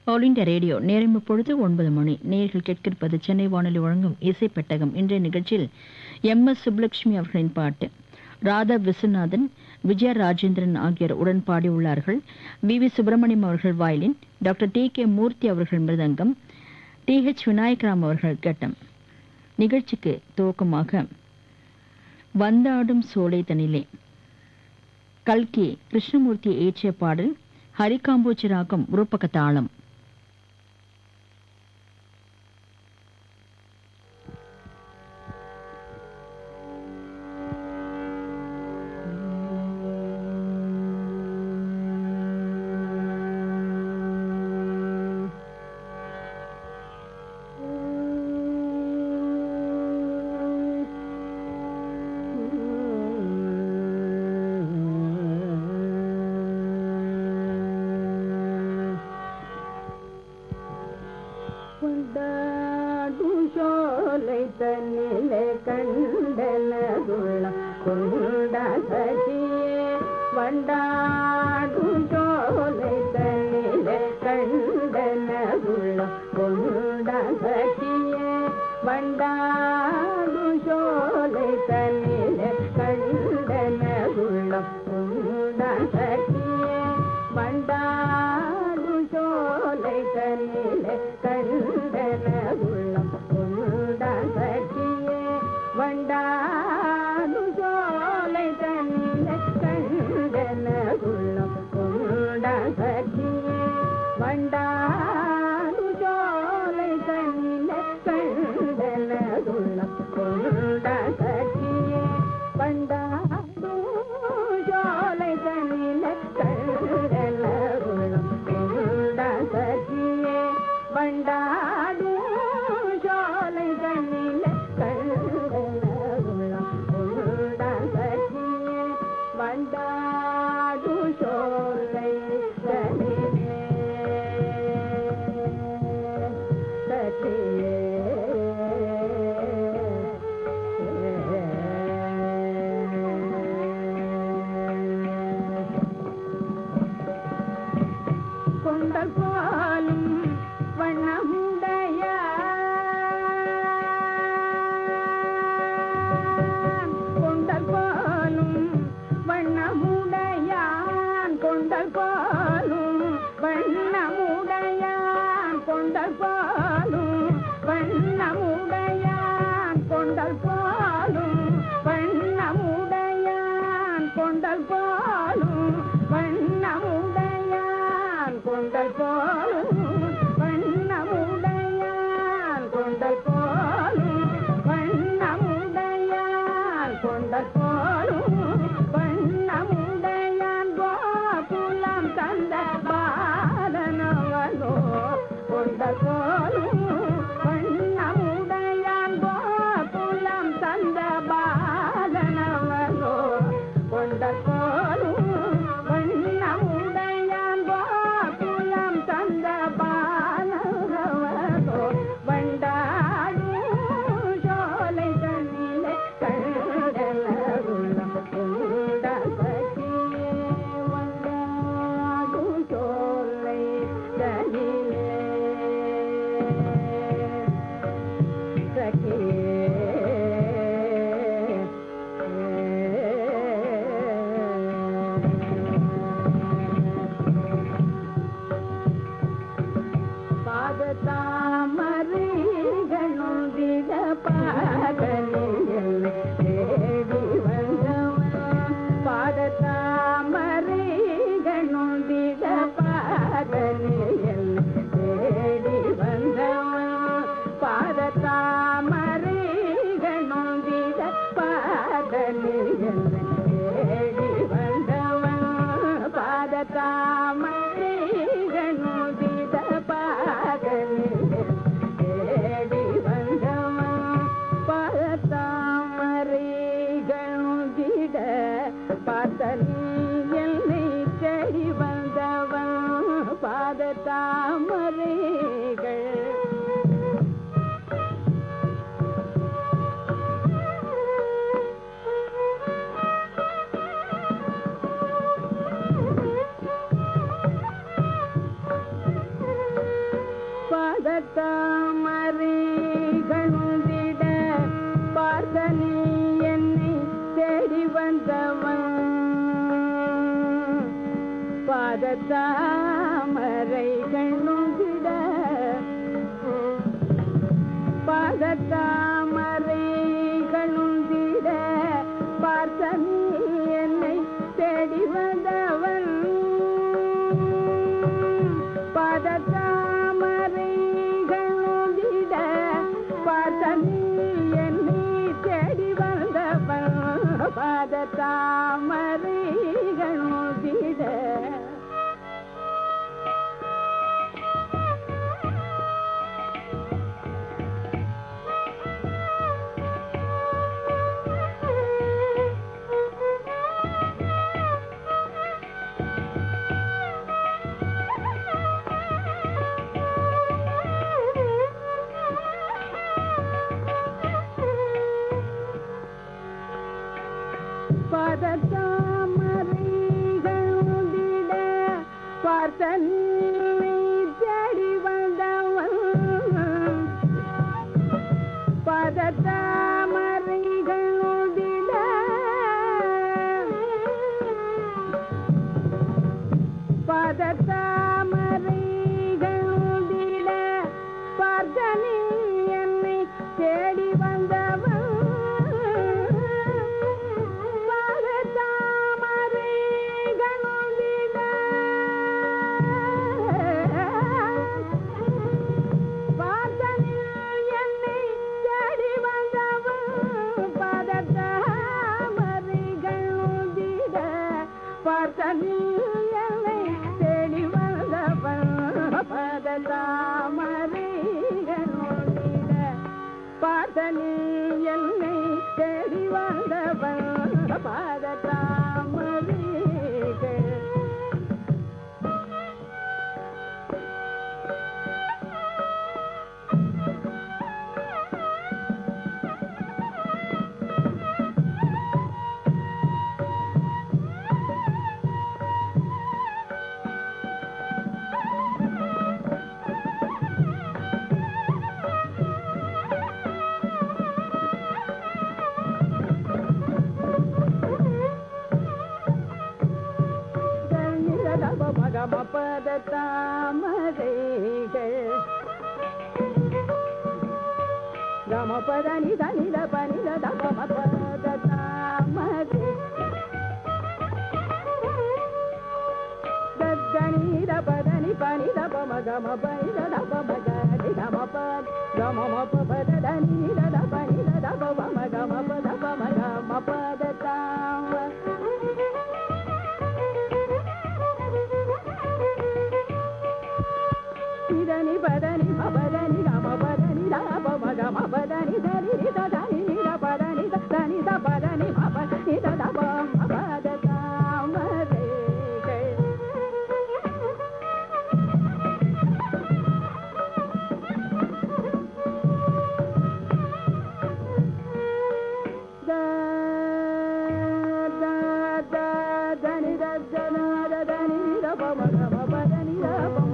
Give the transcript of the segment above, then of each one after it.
all India radio நேரம் இப்பொழுது ஒன்பது மணி நேர்கள் கேட்கிருப்பது சென்னை வானொலி வழங்கும் இசைப்பெட்டகம் இன்றைய நிகழ்ச்சியில் எம் எஸ் சுப்புலட்சுமி அவர்களின் பாட்டு ராதா விஸ்வநாதன் விஜய ராஜேந்திரன் ஆகியோர் உடன் பாடியுள்ளார்கள் வி வி சுப்பிரமணியம் அவர்கள் violin doctor T K Murthy அவர்கள் மிருதங்கம் டி ஹெச் விநாயகராம் அவர்கள் கட்டம் நிகழ்ச்சிக்கு துவக்கமாக வந்தாடும் சோலை தனிலே கல்கி கிருஷ்ணமூர்த்தி ஏற்றிய பாடல் ஹரிகாம்பூச்சி ராகம் உருப்பக தாளம் கொண்டாடும் சோலை தன்னிலே கண்டனதுள்ள கொண்டா சகியே வண்டாடும் சோலை தன்னிலே கண்டனதுள்ள கொண்டா சகியே வண்டாடும் சோலை தன்னிலே கண்டனதுள்ள கொண்டா சகியே வண்டாடும் சோலை தன்னிலே கண்டன உள்ளம் கொண்டா சகியே வண்டாடும் சோலை தன்னிலே கண்டன உள்ளம் கொண்டா சகியே வண்டாடும் சோலை தன்னிலே கண்டன உள்ளம் கொண்டா சகியே வண்டாடும் சோலை தன்னிலே கண்டன உள்ளம் கொண்டா சகியே வண்டாடும் சோலை தன்னிலே கண்டன உள்ளம் கொண்டா சகியே வண்டாடும் சோலை தன்னிலே சகியே கொண்டல் போலும் வண்ணமுடைய கொண்டல் போலும் வண்ணமுடையான் கொண்டல் போலும் வண்ணமுடையான் கொண்டல் போலும் வண்ணமுடையான் கொண்டல் போலும் வண்ணமுடையான் கொண்டல் போலும் வண்ணமுடையான் கொண்டல் போலும் வண்ணமுடையான் கொண்டல் போலும் வண்ணமுடையான் கொண்டல் போலும் வண்ணமுடையான் கோகுலம் தந்த பாலனவனோ கொண்டல் போலும் வண்ணமுடையான் கோகுலம் தந்த பாலனவனோ கொண்டல் போலும் வண்ணமுடையான் கோகுலம் தந்த பாலனவனோ வண்டாடும் சோலை தன்னிலே கண்டல உள்ளம் கொண்ட சகியே வண்டாடும் சோலை தன்னிலே பாத தாமரைகளும் திட பாகலில் தேடி வந்தவன் பாத தாமரைகளும் திட பாகலில் தேடி வந்தவன் பாத தாமரைகளும் திட பாகலில் தேடி வந்தவன் பாத தாமரைகளும் திட பாகலில் தேடி வந்தவன் பரத்தாமரைகளும் திட பார்த்தனி என்னை தேடி வந்தவன் பாத தாமரைகள் பாதத்தாமரை கண்திட பார்த்த நீ என்னை தேடி வந்தவன் பாதத்தாமரை கண்ணுந்திட பாதத்தாமரை கண்ணுந்திட பார்த்த நீ என்னை தேடி வந்தவன் பாதத்தாமரை கண்ணுந்திட பார்த்த நீ என்னை தேடி வந்தவன் பாதத்தாமரை கண்ணுந்திட பதத்தாமரைகளிட பார்த்த நீ தேடி வந்தவன் பதத்தாமரைகளிட பதத்தாமரைகளிட பார்த்த நீ என்னை தேடி வந்தவன் பதத்தாமரைகளிட பார்த்த நீ என்னை தேடி வந்தவன் பதத்தாமரைகளிட பார்த்த நீ என்னை தேடி வந்தவன் பதத்தாமரைகளிட பார்த்த நீ என்னை தேடி வந்தவன் பாதத்தாமரைகள் மகம பத தாமரைகள் கம பத நித நித பனித தபம பத தாமரை தத்தனீத பதனி பனித பம கம பனித தபம கரி கம பத கம மப பத தனி நித தபனித தபம கம பத பம கம பத தாம నిదని పదని పదని గమ పదని దమ మగమ పదని దని నిద దని నిద పదని దని ద పదని మప నిద దమ మపద తామరే ద ద ద దని ద జన ద దని నిద పమ గమ పదని ద పమ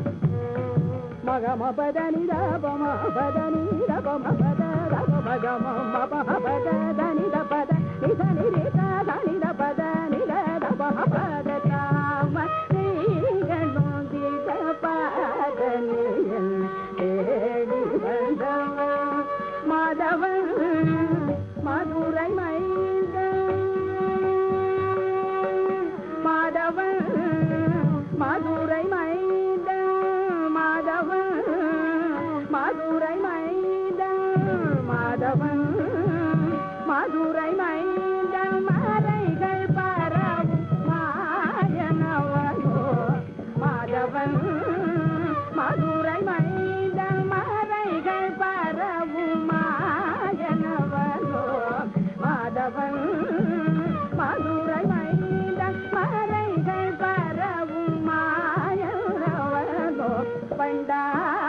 మగమ పదని ద పమ పదని ద పమ పద ద పమ గమ మప పద దని ద పద నిద నిరి ద దని ద పద నిద ద పమ పద తామ நீகனோதி த பாதனியன் தேடி வந்தவன் மாதவன் மதுரை மைந்தன் மாதவன் மதுரை மைந்தன் மாதவன் மதுரை மைந்தன் மாதவன் மதுரை மைந்தன் மறைகள் பரவும் மாயனவனோ மாதவன் மதுரை மைந்தன் மறைகள் பரவும் மாயனவனோ மாதவன் மதுரை மைந்தன் மறைகள் பரவும் மாயனவனோ பண்டா